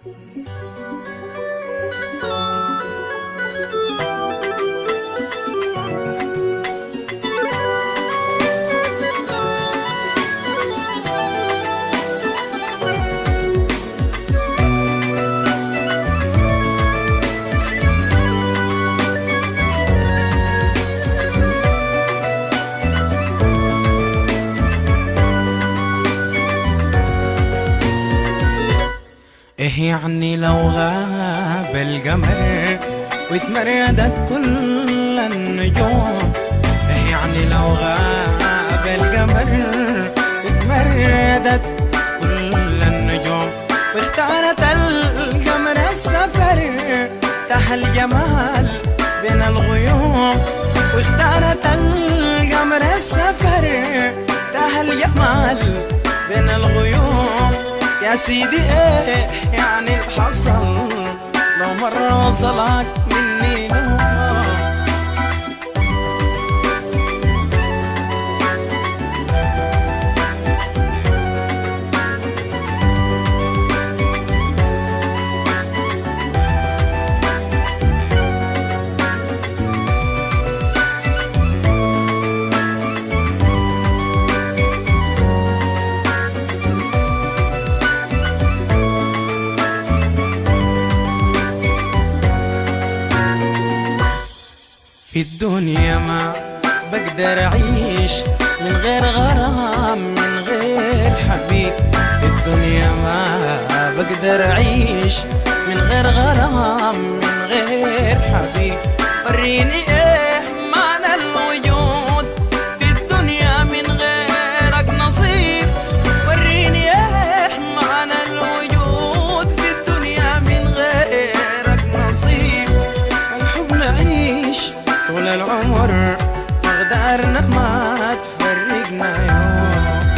ايه يعني لو غاب القمر واتمردت كل النجوم ايه يعني لو غاب القمر واتمردت كل النجوم واختارت القمر السفر تحت الجمال بين الغيوم واختارت القمر السفر تحت الجمال بين الغيوم يا سيدي ايه يعني الحصل لو مرة وصلك مني نوم في الدنيا ما بقدر أعيش من غير غرام من غير حبيب في الدنيا ما بقدر أعيش من غير غرام من غير حبيب وريني إيه معنى الوجود في الدنيا من غيرك نصيب وريني إيه معنى الوجود في الدنيا من غيرك نصيب الحب نعيش طول العمر مقدارنا ما تفرقنا يوم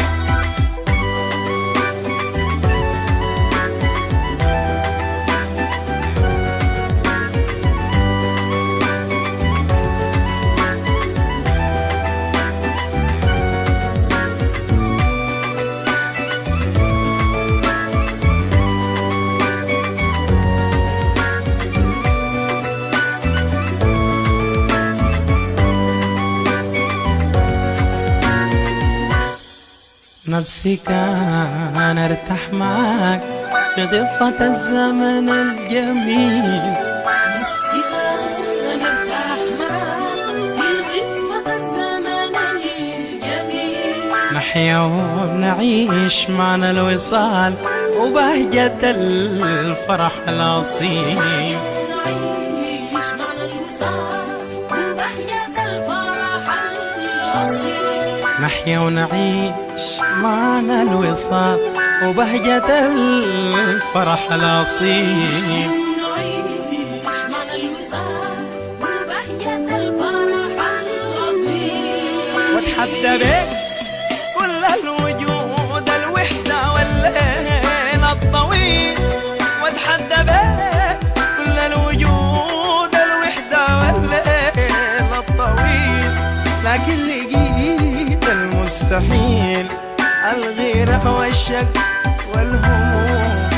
نفسي كان ارتاح معاك في ضفة الزمن الجميل نفسي كان ارتاح معاك في ضفة الزمن الجميل نحيا ونعيش معنا الوصال وبهجة الفرح الأصيل نعيش معنا الوصال وبهجة الفرح الأصيل نحيا ونعيش معنا الوصال وبهجة الفرح الأصيل نعيش معنا الوصال وبهجة الفرح الأصيل واتحدى بك كل الوجود الوحدة والليل الطويل واتحدى بك كل الوجود الوحدة والليل الطويل لكن لقيت المستحيل الغيرة والشك والهموم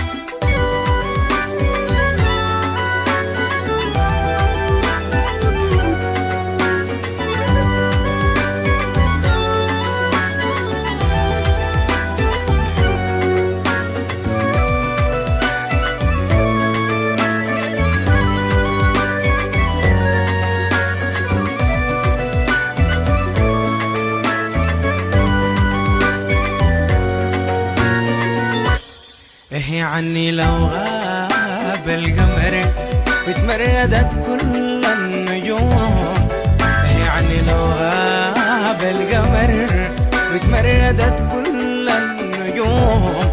ايه يعني لو غاب القمر وتمردت كل النجوم ايه يعني لو غاب القمر وتمردت كل النجوم